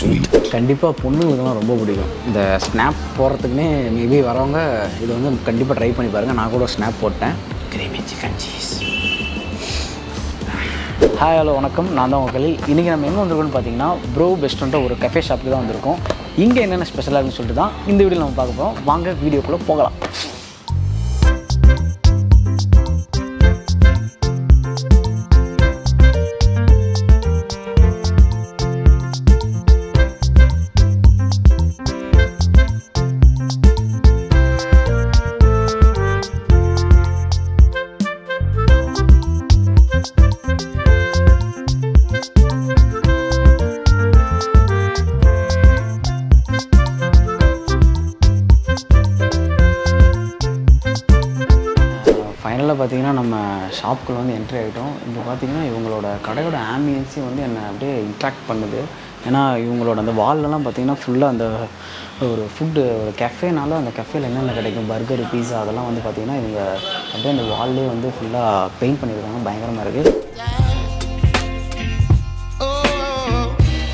Sweet கண்டிப்பாக பொண்ணுங்களுக்குலாம் ரொம்ப பிடிக்கும் இந்த ஸ்னாப் போடுறதுக்குனே மேபி வரவங்க இது வந்து கண்டிப்பாக ட்ரை பண்ணி பாருங்கள் நான் கூட ஸ்னாப் போட்டேன் creamy chicken cheese hi hello வணக்கம் நான் தான் உங்கள் கலில் இன்றைக்கி நம்ம எங்கே வந்திருக்கோம்னு பார்த்தீங்கன்னா ப்ரோ பெஸ்ட்ன்ற ஒரு கஃபே ஷாப்புக்கு தான் வந்திருக்கோம் இங்கே என்னென்ன ஸ்பெஷலாக இருக்குன்னு சொல்லிட்டு தான் இந்த வீடியோ நம்ம பார்க்க போகிறோம் வாங்க வீடியோக்குள்ளே போகலாம் ஃபைனலாக பார்த்தீங்கன்னா நம்ம ஷாப்புக்குள்ள வந்து என்ட்ரி ஆகிட்டோம் இங்கே பார்த்தீங்கன்னா இவங்களோட கடையோட ஆம்பியன்ஸே வந்து என்னை அப்படியே இன்ட்ராக்ட் பண்ணுது ஏன்னா இவங்களோட அந்த வால்லலாம் பார்த்தீங்கன்னா ஃபுல்லாக அந்த ஒரு ஃபுட்டு ஒரு கெஃபேனால அந்த கெஃபேல என்னென்ன கிடைக்கும் பர்கர் பீஸா அதெல்லாம் வந்து பார்த்தீங்கன்னா இவங்க அப்படியே அந்த வால்லே வந்து ஃபுல்லாக பெயிண்ட் பண்ணியிருக்காங்க பயங்கரமாக இருக்குது Oh,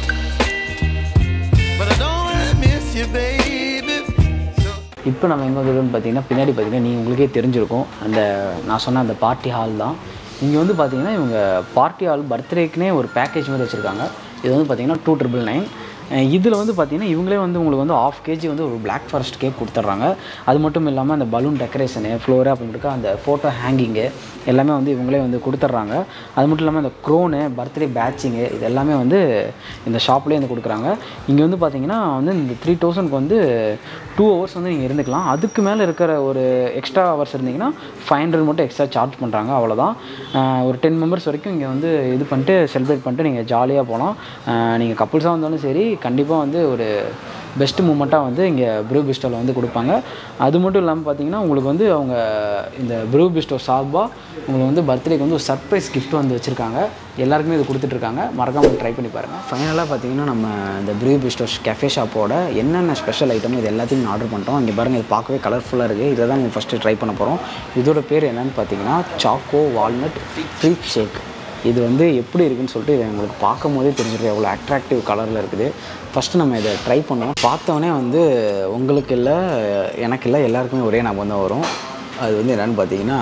but I don't wanna miss you, baby. So இப்போ நம்ம எங்கே வந்துருக்கோம்னு பார்த்தீங்கன்னா பின்னாடி பார்த்தீங்கன்னா நீங்கள் உங்களுக்கே தெரிஞ்சிருக்கும் அந்த நான் சொன்ன அந்த பார்ட்டி ஹால் தான் இங்கே வந்து பார்த்தீங்கன்னா இவங்க பார்ட்டி ஹால் பர்த்டேக்குனே ஒரு பேக்கேஜ் மாதிரி வச்சுருக்காங்க இது வந்து பார்த்தீங்கன்னா டூ ட்ரிபிள் நைன் இதில் வந்து பார்த்தீங்கன்னா இவங்களே வந்து உங்களுக்கு வந்து ஆஃப் கேஜி வந்து ஒரு Black ஃபாரஸ்ட் கேக் கொடுத்துட்றாங்க அது மட்டும் இல்லாமல் அந்த பலூன் டெக்கரேஷனு ஃப்ளோரு அப்படின்ட்டு அந்த ஃபோட்டோ ஹேங்கிங்கு எல்லாமே வந்து இவங்களே வந்து கொடுத்துட்றாங்க அது மட்டும் இல்லாமல் இந்த க்ரோனு பர்த்டே பேட்சிங்கு இது எல்லாமே வந்து இந்த ஷாப்லேயே வந்து கொடுக்குறாங்க இங்கே வந்து பார்த்தீங்கன்னா வந்து இந்த த்ரீ தௌசண்ட்க்கு வந்து டூ ஹவர்ஸ் வந்து நீங்கள் இருந்துக்கலாம் அதுக்கு மேலே இருக்கிற ஒரு எக்ஸ்ட்ரா ஹவர்ஸ் இருந்தீங்கன்னா ஃபைவ் ஹண்ட்ரட் மட்டும் எக்ஸ்ட்ரா சார்ஜ் பண்ணுறாங்க அவ்வளோதான் ஆஹ் ஒரு டென் மெம்பர்ஸ் வரைக்கும் இங்கே வந்து இது பண்ணிட்டு செலிப்ரேட் பண்ணிட்டு நீங்கள் ஜாலியாக போகலாம் நீங்கள் கப்புள்ஸாக வந்தாலும் சரி கண்டிப்பாக வந்து ஒரு பெஸ்ட் மூமெண்ட்டாக வந்து இங்கே ப்ரூ பிஸ்டோவில் வந்து கொடுப்பாங்க அது மட்டும் இல்லாமல் பார்த்தீங்கன்னா உங்களுக்கு வந்து அவங்க இந்த ப்ரூ பிஸ்டோ சார்பாக உங்களுக்கு வந்து பர்த்டேக்கு வந்து ஒரு சர்ப்ரைஸ் gift வந்து வச்சுருக்காங்க எல்லாருக்குமே இது கொடுத்துட்ருக்காங்க மறக்காமல் ட்ரை பண்ணி பாருங்கள் ஃபைனலாக பார்த்தீங்கன்னா நம்ம இந்த ப்ரூ பிஸ்டோ கெஃபே ஷாப்போட என்னென்ன ஸ்பெஷல் ஐட்டம் இது எல்லாத்தையும் நான் ஆர்டர் பண்ணிட்டோம் இங்கே பாருங்கள் இது பார்க்கவே கலர்ஃபுல்லாக இருக்குது இதை தான் நம்ம ஃபஸ்ட்டு ட்ரை பண்ண போகிறோம் இதோட பேர் என்னன்னு பார்த்தீங்கன்னா சாக்கோ வால்நட் ஃப்ரீ ஷேக் இது வந்து எப்படி இருக்குன்னு சொல்லிட்டு இதை உங்களுக்கு பார்க்கும் போதே தெரிஞ்சிருக்கு எவ்வளோ அட்ராக்டிவ் கலரில் இருக்குது ஃபஸ்ட்டு நம்ம இதை ட்ரை பண்ணுவோம் பார்த்தோன்னே வந்து உங்களுக்கு இல்லை எனக்கு இல்லை எல்லாருக்குமே ஒரே ஞாபகம் தான் வரும் அது வந்து என்னென்னு பார்த்தீங்கன்னா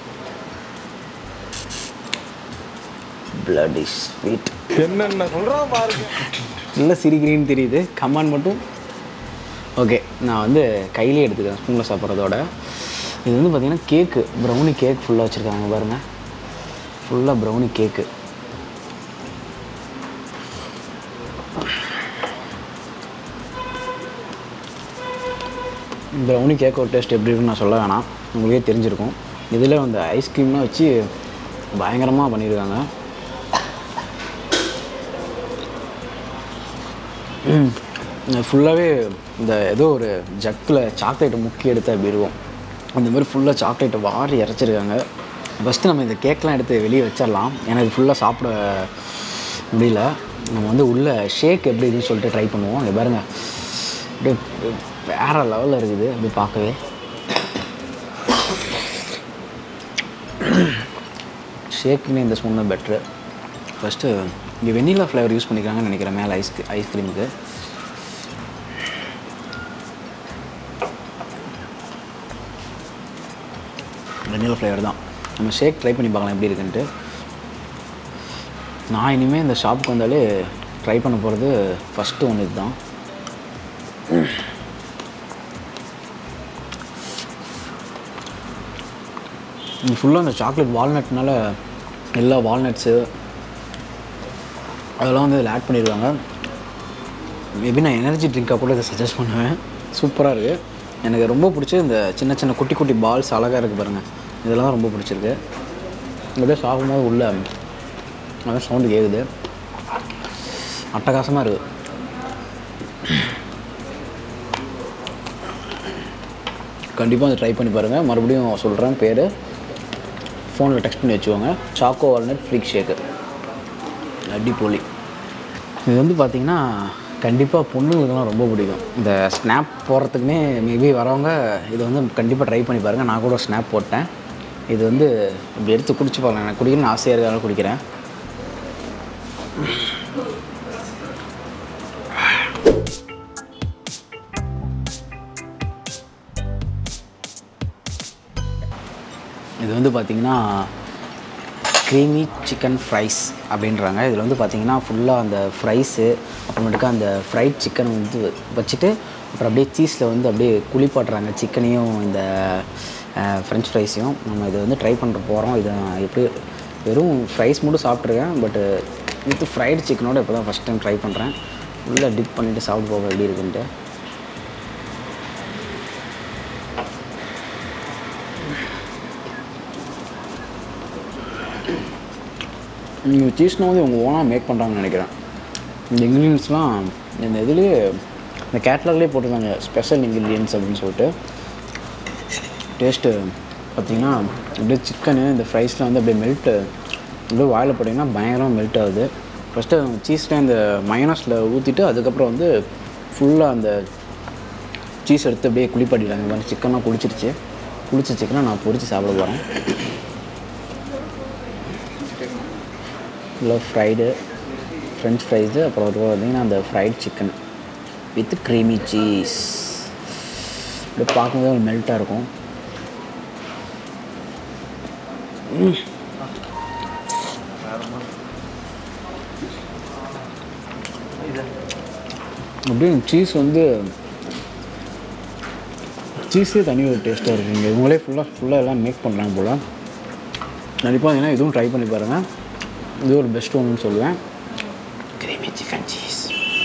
பிளடி ஸ்வீட் என்னென்ன சொல்கிறான் பாருங்க நல்லா சிரிக்கிறீன்னு தெரியுது கமான் மட்டும் ஓகே நான் வந்து கையிலே எடுத்துக்கிறேன் ஸ்பூனில் சாப்பிட்றதோட இது வந்து பார்த்திங்கன்னா கேக்கு ப்ரௌனி கேக் ஃபுல்லாக வச்சுருக்காங்க பாருங்கள் ஃபுல்லாக ப்ரௌனி கேக்கு ப்ரௌனி கேக்கோட டேஸ்ட் எப்படி இருக்குன்னு நான் சொல்ல வேணாம் உங்களுக்கே தெரிஞ்சிருக்கும் இதில் அந்த ஐஸ்கிரீம்லாம் வச்சு பயங்கரமாக பண்ணியிருக்காங்க ஃபுல்லாகவே இந்த ஏதோ ஒரு ஜக்கில் சாக்லேட்டை முக்கி எடுத்து அப்படி இருக்கும் அந்த மாதிரி ஃபுல்லாக சாக்லேட்டை வாரி இறச்சிருக்காங்க ஃபஸ்ட்டு நம்ம இந்த கேக்லாம் எடுத்து வெளியே வச்சிடலாம் எனக்கு ஃபுல்லாக சாப்பிட முடியல நம்ம வந்து உள்ள ஷேக் எப்படி இருக்குன்னு சொல்லிட்டு ட்ரை பண்ணுவோம் இங்கே பாருங்கள் அப்படியே வேறு லெவலில் இருக்குது அப்படி பார்க்கவே ஷேக்குன்னு இந்த ஸ்பூன் தான் பெட்ரு ஃபஸ்ட்டு இங்கே வெண்ணிலா ஃப்ளேவர் யூஸ் பண்ணிக்கிறாங்கன்னு நினைக்கிறேன் மேலே ஐஸ் ஐஸ்கிரீமுக்கு வெண்ணிலா ஃப்ளேவர் தான் நம்ம ஷேக் ட்ரை பண்ணி பார்க்கலாம் எப்படி இருக்குன்ட்டு நான் இனிமேல் இந்த ஷாப்புக்கு வந்தாலே ட்ரை பண்ண போகிறது ஃபஸ்ட்டு ஒன்று இதுதான் இது ஃபுல்லாக அந்த சாக்லேட் வால்நட்னால எல்லா வால்நட்ஸு அதெல்லாம் வந்து இதில் ஆட் பண்ணியிருக்காங்க மேபி நான் எனர்ஜி ட்ரிங்காக கூட இதை சஜஸ்ட் பண்ணுவேன் சூப்பராக இருக்குது எனக்கு ரொம்ப பிடிச்ச இந்த சின்ன சின்ன குட்டி குட்டி பால்ஸ் அழகாக இருக்குது பாருங்கள் இதெல்லாம் ரொம்ப பிடிச்சிருக்கு அப்படியே சாப்பிடும்போது உள்ள அதான் சவுண்டு கேட்குது அட்டகாசமாக இருக்குது கண்டிப்பாக அதை ட்ரை பண்ணி பாருங்கள் மறுபடியும் சொல்கிறேன் பேர் ஃபோனில் டெக்ஸ்ட் பண்ணி வச்சுக்கோங்க சாக்கோ வால்நட் ஃப்ரீக் ஷேக்கு அடிப்பொலி இது வந்து பார்த்திங்கன்னா கண்டிப்பாக பொண்ணுங்களுக்குலாம் ரொம்ப பிடிக்கும் இந்த ஸ்னாப் போடுறதுக்குனே மேபி வரவங்க இது வந்து கண்டிப்பாக ட்ரை பண்ணி பாருங்கள் நான் கூட ஸ்னாப் போட்டேன் இது வந்து இப்படி எடுத்து குடிச்சு பார்க்கலாம் எனக்கு குடிக்கணும்னு ஆசையாக இருக்கிறதால குடிக்கிறேன் இது வந்து பார்த்திங்கன்னா க்ரீமி சிக்கன் ஃப்ரைஸ் அப்படின்றாங்க இதில் வந்து பார்த்திங்கன்னா ஃபுல்லாக அந்த ஃப்ரைஸு அப்புறமேட்டுக்கு அந்த ஃப்ரைட் சிக்கன் வந்து வச்சுட்டு அப்புறம் அப்படியே சீஸில் வந்து அப்படியே குளிப்பாட்டுறாங்க சிக்கனையும் இந்த ஃப்ரெஞ்ச் ஃப்ரைஸையும் நம்ம இதை வந்து ட்ரை பண்ணுற போகிறோம் இது நான் எப்படி வெறும் ஃப்ரைஸ் மட்டும் சாப்பிட்ருக்கேன் பட்டு வித் ஃப்ரைடு சிக்கனோட இப்போ தான் ஃபஸ்ட் டைம் ட்ரை பண்ணுறேன் உள்ளே டிப் பண்ணிவிட்டு சாப்பிட்டு போக எப்படி இருக்குன்ட்டு நீங்கள் சீஸ்னால் வந்து இவங்க ஓனாக மேக் பண்ணுறாங்கன்னு நினைக்கிறேன் இந்த இன்க்ரீடியன்ஸ்லாம் இந்த இதுலேயே இந்த கேட்லாக்லேயே போட்டிருந்தாங்க ஸ்பெஷல் இன்க்ரீடியன்ஸ் அப்படின்னு சொல்லிட்டு டேஸ்ட்டு பார்த்தீங்கன்னா அப்படியே சிக்கனு இந்த ஃப்ரைஸ்லாம் வந்து அப்படியே மெல்ட்டு அப்படியே வாயில் போட்டிங்கன்னா பயங்கரமாக மெல்ட் ஆகுது ஃபஸ்ட்டு சீஸில் இந்த மயனஸில் ஊற்றிட்டு அதுக்கப்புறம் வந்து ஃபுல்லாக அந்த சீஸ் எடுத்து அப்படியே குளிப்பாட்டிடுறாங்க இந்த மாதிரி சிக்கன்லாம் குளிச்சிருச்சு குளிச்ச சிக்கனை நான் பொரித்து சாப்பிட போகிறேன் இல்லை ஃப்ரைடு ஃப்ரெஞ்ச் ஃப்ரைஸு அப்புறம் ஒரு பார்த்தீங்கன்னா அந்த fried chicken with creamy cheese அப்படியே பார்க்கும்போது ஒரு மெல்ட்டாக இருக்கும் ம். அப்படியே சீஸ் வந்து சீஸே தனி ஒரு டேஸ்ட்டாக இருக்குங்க இவங்களே ஃபுல்லாக ஃபுல்லாக எல்லாம் மேக் பண்ணுறாங்க போல் கண்டிப்பாக ஏன்னா இதுவும் ட்ரை பண்ணி பாருங்கள் இது ஒரு பெஸ்ட் ஒன்றுன்னு சொல்லுவேன் creamy chicken cheese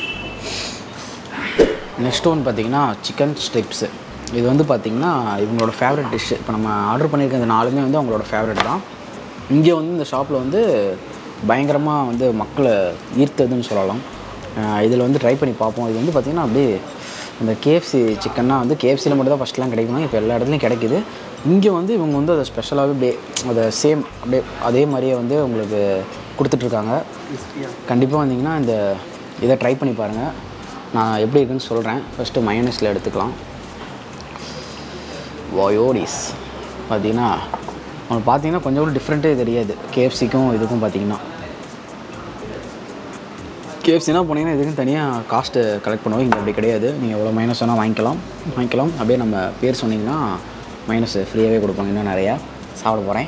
next one பார்த்தீங்கன்னா சிக்கன் ஸ்ட்ரிப்ஸு இது வந்து பார்த்திங்கன்னா இவங்களோட ஃபேவரட் டிஷ்ஷு இப்போ நம்ம ஆர்டர் பண்ணியிருக்க இந்த நாலுமே வந்து அவங்களோட ஃபேவரட் தான் இங்கே வந்து இந்த ஷாப்பில் வந்து பயங்கரமாக வந்து மக்களை ஈர்த்ததுன்னு சொல்லலாம் இதில் வந்து ட்ரை பண்ணி பார்ப்போம் இது வந்து பார்த்திங்கன்னா அப்படியே இந்த கேஎஃப்சி சிக்கன்னா வந்து கேஎஃப்சியில் மட்டும் தான் ஃபஸ்ட்லாம் கிடைக்கும் இப்போ எல்லா இடத்துலையும் கிடைக்குது இங்கே வந்து இவங்க வந்து அதை ஸ்பெஷலாகவே அப்படியே அதை சேம் அப்படியே அதே மாதிரியே வந்து உங்களுக்கு கொடுத்துட்ருக்காங்க கண்டிப்பாக வந்தீங்கன்னா இந்த இதை ட்ரை பண்ணி பாருங்கள் நான் எப்படி இருக்குன்னு சொல்கிறேன் ஃபஸ்ட்டு மயனஸில் எடுத்துக்கலாம் வயோடிஸ் பார்த்தீங்கன்னா அவனுக்கு பார்த்தீங்கன்னா கொஞ்சம் கூட டிஃப்ரெண்ட்டே தெரியாது கேஎஃப்சிக்கும் இதுக்கும் பார்த்தீங்கன்னா கேஎஃப்சினா போனீங்கன்னா இதுக்கும் தனியாக காஸ்ட்டு கலெக்ட் பண்ணுவோம் இங்கே அப்படி கிடையாது நீங்கள் எவ்வளோ மைனஸ் வேணால் வாங்கிக்கலாம் வாங்கிக்கலாம் அப்படியே நம்ம பேர் சொன்னீங்கன்னா மைனஸ் ஃப்ரீயாகவே கொடுப்பாங்க இன்னும் நிறையா சாப்பிட போகிறேன்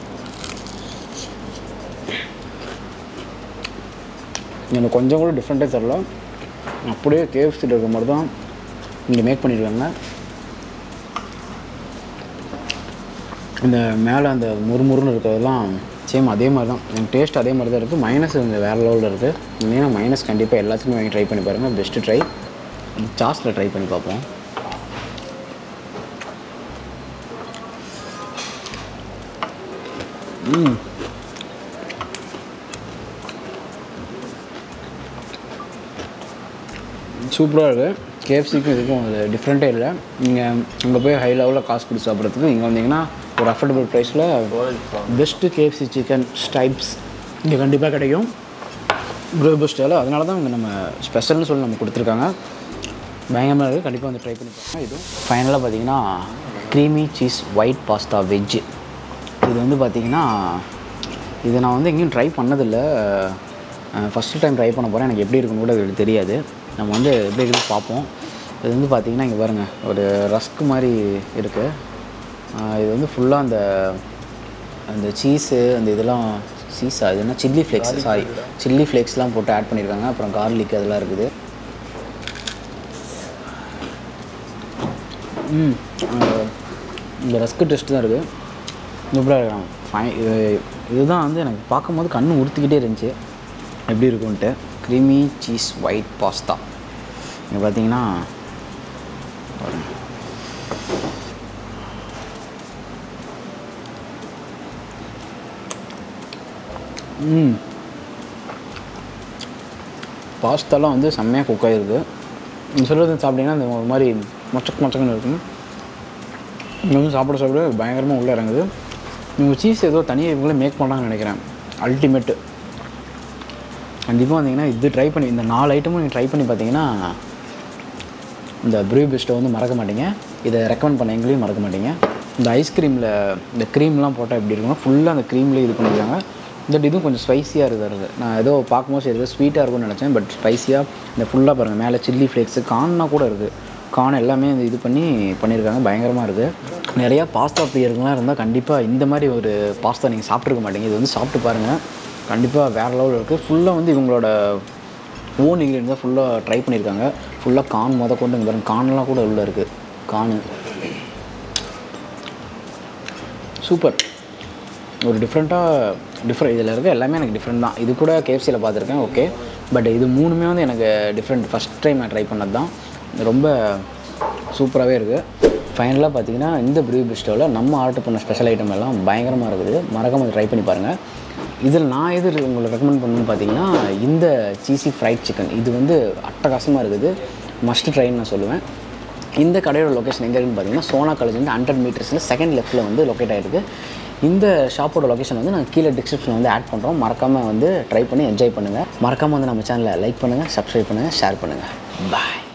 எனக்கு கொஞ்சம் கூட டிஃப்ரெண்ட்டே தெரில அப்படியே கேஎஃப்சியில் இருக்க மாதிரி தான் இங்கே மேக் பண்ணியிருக்காங்க இந்த மேலே அந்த முறுமுறுன்னு இருக்கிறதெல்லாம் சேம் அதே மாதிரி தான் எனக்கு டேஸ்ட் அதே மாதிரி தான் இருக்குது மைனஸ் இந்த வேறு லெவலில் இருக்குது இல்லைன்னா மைனஸ் கண்டிப்பாக எல்லாத்துக்குமே வாங்கி ட்ரை பண்ணி பாருங்கள் பெஸ்ட்டு ட்ரை சாஸில் ட்ரை பண்ணி பார்ப்போம் ம் சூப்பராக இருக்குது கேஎஃப்சிக்கும் இதுக்கும் அது டிஃப்ரெண்ட்டே இல்லை நீங்கள் அங்கே போய் ஹை லெவலில் காசு கொடுத்து சாப்பிட்றதுக்கு இங்கே வந்தீங்கன்னா ஒரு அஃபோர்டபுள் ப்ரைஸில் பெஸ்ட்டு கேஎஃப்சி சிக்கன் ஸ்டைப்ஸ் இங்கே கண்டிப்பாக கிடைக்கும் ப்ரோ ஸ்டைலில் அதனால தான் இங்கே நம்ம ஸ்பெஷல்னு சொல்லி நம்ம கொடுத்துருக்காங்க பயங்கரமாக இருக்குது கண்டிப்பாக வந்து ட்ரை பண்ணி பாருங்க இதுவும் ஃபைனலாக பார்த்தீங்கன்னா creamy cheese white pasta veg இது வந்து பார்த்திங்கன்னா இதை நான் வந்து எங்கேயும் ட்ரை பண்ணதில்லை ஃபஸ்ட்டு டைம் ட்ரை பண்ண போகிறேன் எனக்கு எப்படி இருக்குன்னு கூட அது தெரியாது நம்ம வந்து எப்படி இருக்குன்னு பார்ப்போம் இது வந்து பார்த்திங்கன்னா இங்கே பாருங்கள் ஒரு ரஸ்க் மாதிரி இருக்குது இது வந்து ஃபுல்லாக அந்த அந்த சீஸு அந்த இதெல்லாம் சீஸா இது என்ன சில்லி ஃப்ளேக்ஸ் சாரி சில்லி ஃப்ளேக்ஸ்லாம் போட்டு ஆட் பண்ணியிருக்காங்க அப்புறம் கார்லிக் அதெல்லாம் இருக்குது ம் அஹ் இந்த ரஸ்க்கு டெஸ்ட் தான் இருக்குது சூப்பராக இருக்கலாம் ஃபைன் இது இதுதான் வந்து எனக்கு பார்க்கும்போது கண்ணு உறுத்திக்கிட்டே இருந்துச்சு எப்படி இருக்கும்ன்ட்டு க்ரீமி சீஸ் ஒயிட் பாஸ்தா இங்கே பார்த்தீங்கன்னா பாருங்க. ம் பாஸ்தாலாம் வந்து செம்மையாக குக் ஆகிருக்கு நீங்கள் சொல்கிறது சாப்பிட்டீங்கன்னா இந்த ஒரு மாதிரி மொச்சக்கு மொச்சக்குன்னு இருக்கும் இங்கே வந்து சாப்பிட சாப்பிட பயங்கரமாக உள்ளே இறங்குது இவங்க சீஸ் ஏதோ தனியாக இவங்களே மேக் பண்ணுறாங்கன்னு நினைக்கிறேன் அல்டிமேட்டு கண்டிப்பாக வந்தீங்கன்னா இது ட்ரை பண்ணி இந்த நாலு ஐட்டமும் நீங்கள் ட்ரை பண்ணி பார்த்தீங்கன்னா இந்த ப்ரூ பெஸ்ட்டை வந்து மறக்க மாட்டீங்க இதை ரெக்கமெண்ட் பண்ண எங்களையும் மறக்க மாட்டீங்க இந்த ஐஸ்கிரீமில் இந்த க்ரீம்லாம் போட்டால் எப்படி இருக்கும்னா ஃபுல்லாக அந்த க்ரீம்லேயே இது பண்ணியிருக்காங்க பட் இதுவும் கொஞ்சம் ஸ்பைஸியாக இருக்குது நான் ஏதோ பார்க்கும்போது சரி ஏதோ ஸ்வீட்டாக இருக்கும்னு நினச்சேன் பட் ஸ்பைஸியாக இந்த ஃபுல்லாக பாருங்கள் மேலே சில்லி ஃப்ளேக்ஸு கான்னா கூட இருக்குது கார்ன் எல்லாமே இந்த இது பண்ணி பண்ணியிருக்காங்க பயங்கரமாக இருக்குது நிறையா பாஸ்தா பிரியர்கள்லாம் இருந்தால் கண்டிப்பாக இந்த மாதிரி ஒரு பாஸ்தா நீங்கள் சாப்பிட்ருக்க மாட்டீங்க இது வந்து சாப்பிட்டு பாருங்கள் கண்டிப்பாக வேறு லெவலில் இருக்குது ஃபுல்லாக வந்து இவங்களோட ஓன் இன்க்ரீடியன்ஸ் தான் ஃபுல்லாக ட்ரை பண்ணியிருக்காங்க ஃபுல்லாக கான் முத கொண்டு இங்கே பாருங்க கான்லாம் கூட உள்ள இருக்குது கானு சூப்பர் ஒரு டிஃப்ரெண்ட்டாக டிஃப்ரெண்ட் இதில் இருக்க எல்லாமே எனக்கு டிஃப்ரெண்ட் தான் இது கூட கேஎஃப்சியில் பார்த்துருக்கேன் ஓகே பட் இது மூணுமே வந்து எனக்கு டிஃப்ரெண்ட் ஃபஸ்ட் டைம் நான் ட்ரை பண்ணது தான் ரொம்ப சூப்பராகவே இருக்குது ஃபைனலாக பார்த்தீங்கன்னா இந்த ப்ரீ பிஸ்டோவில் நம்ம ஆர்டர் பண்ண ஸ்பெஷல் ஐட்டம் எல்லாம் பயங்கரமாக இருக்குது மறக்காம ட்ரை பண்ணி பாருங்கள் இதில் நான் எது உங்களுக்கு ரெக்கமெண்ட் பண்ணணும்னு பார்த்தீங்கன்னா இந்த சீசி ஃப்ரைட் சிக்கன் இது வந்து அட்டகாசமாக இருக்குது மஸ்ட் ட்ரைன்னு நான் சொல்லுவேன் இந்த கடையோட லொக்கேஷன் எங்கே இருக்குன்னு பார்த்தீங்கன்னா சோனா காலேஜ் வந்து ஹண்ட்ரட் மீட்டர்ஸில் செகண்ட் லெஃப்ட்டில் வந்து லொக்கேட் ஆகிருக்கு இந்த ஷாப்போட லொக்கேஷன் வந்து நான் கீழே டிஸ்கிரிப்ஷனில் வந்து ஆட் பண்ணுறோம் மறக்காமல் வந்து ட்ரை பண்ணி என்ஜாய் பண்ணுங்கள் மறக்காமல் வந்து நம்ம சேனலை லைக் பண்ணுங்கள் சப்ஸ்கிரைப் பண்ணுங்கள் ஷேர் பண்ணுங்கள் பாய்